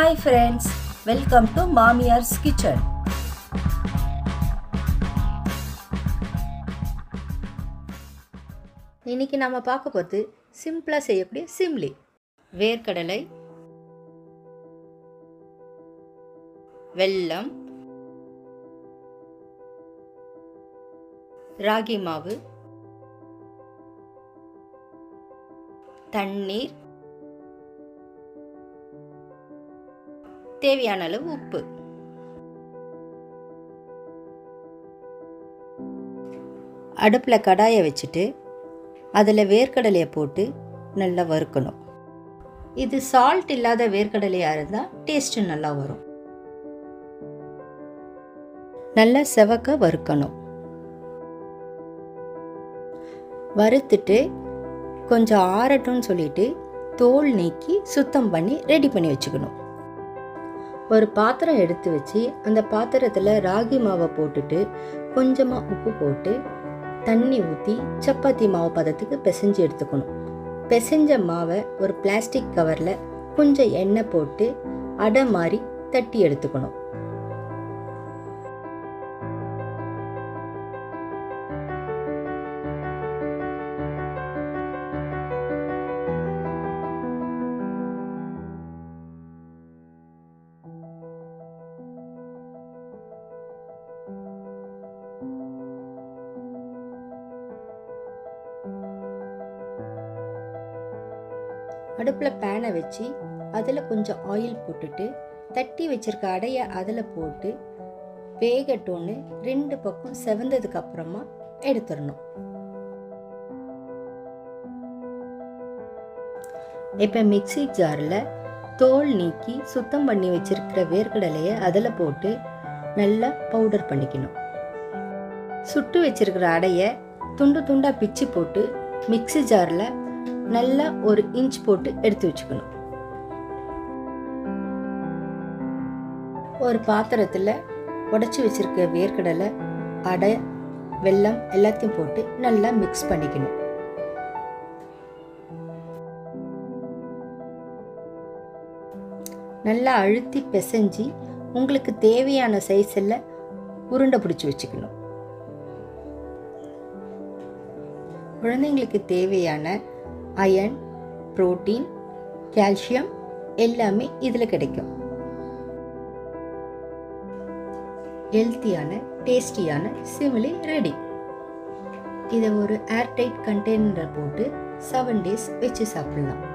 hi friends welcome to மாமியார்ஸ் kitchen இன்னைக்கு நம்ம பார்க்க போகிறது சிம்பிளாக செய்யக்கூடிய சிம்லி வேர்க்கடலை வெல்லம் ராகி மாவு தண்ணீர் தேவையான அளவு உப்பு அடுப்பில் கடாயை வச்சுட்டு அதில் வேர்க்கடலையை போட்டு நல்லா வறுக்கணும் இது சால்ட் இல்லாத வேர்க்கடலையாக இருந்தால் டேஸ்ட்டு நல்லா வரும் நல்லா செவக்க வறுக்கணும் வறுத்துட்டு கொஞ்சம் ஆறட்டும்னு சொல்லிட்டு தோல் நீக்கி சுத்தம் பண்ணி ரெடி பண்ணி வச்சுக்கணும் ஒரு பாத்திரம் எடுத்து வச்சு அந்த பாத்திரத்தில் ராகி மாவை போட்டுட்டு கொஞ்சமாக உப்பு போட்டு தண்ணி ஊற்றி சப்பாத்தி மாவு பதத்துக்கு பிசைஞ்சு எடுத்துக்கணும் பிசைஞ்ச மாவை ஒரு பிளாஸ்டிக் கவரில் கொஞ்சம் எண்ணெய் போட்டு அடை மாதிரி தட்டி எடுத்துக்கணும் அடுப்பில் பேனை வச்சு அதில் கொஞ்சம் ஆயில் போட்டுட்டு தட்டி வச்சிருக்க அடையை அதில் போட்டு வேகட்டோன்னு ரெண்டு பக்கம் செவந்ததுக்கு அப்புறமா எடுத்துடணும் இப்போ மிக்சி ஜாரில் தோல் நீக்கி சுத்தம் பண்ணி வச்சிருக்கிற வேர்க்கடலையை அதில் போட்டு நல்லா பவுடர் பண்ணிக்கணும் சுட்டு வச்சிருக்கிற அடையை துண்டு துண்டாக பிச்சு போட்டு மிக்சி ஜாரில் நல்லா ஒரு இன்ச் போட்டு எடுத்து வச்சுக்கணும் ஒரு பாத்திரத்தில் உடச்சி வச்சிருக்க வேர்க்கடலை அடை வெல்லம் எல்லாத்தையும் போட்டு நல்லா மிக்ஸ் பண்ணிக்கணும் நல்லா அழுத்தி பிசைஞ்சு உங்களுக்கு தேவையான சைஸில் உருண்டை பிடிச்சி வச்சுக்கணும் குழந்தைங்களுக்கு தேவையான அயன் புரோட்டீன் கால்சியம் எல்லாமே இதில் கிடைக்கும் ஹெல்த்தியான டேஸ்டியான சிமிலி ரெடி இதை ஒரு ஏர்டைட் கண்டெய்னரில் போட்டு செவன் டேஸ் வச்சு சாப்பிடலாம்